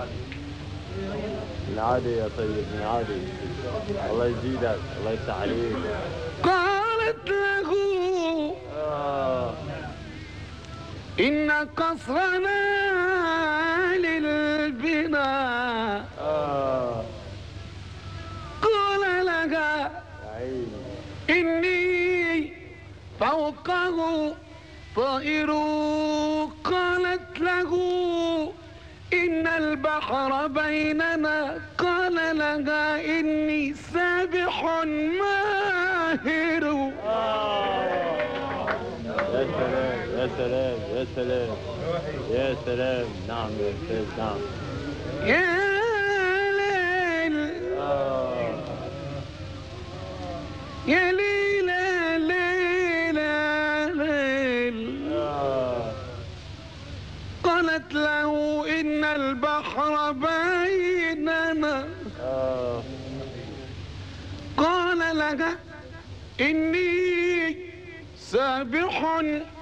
من عادي يا طيب من عادي الله يزيدك الله يفتح عليك قالت له آه. إن قصرنا للبناء آه. قال لها يا عيني إني فوقه طائر قالت له إن البحر بيننا قال لها إني سابح ماهر يا سلام يا سلام يا سلام يا سلام نعم يا استاذ نعم يا ليل آه. يا ليلى ليلى ليل آه. قالت له إن البحر بيننا آه. قال لها إني سابح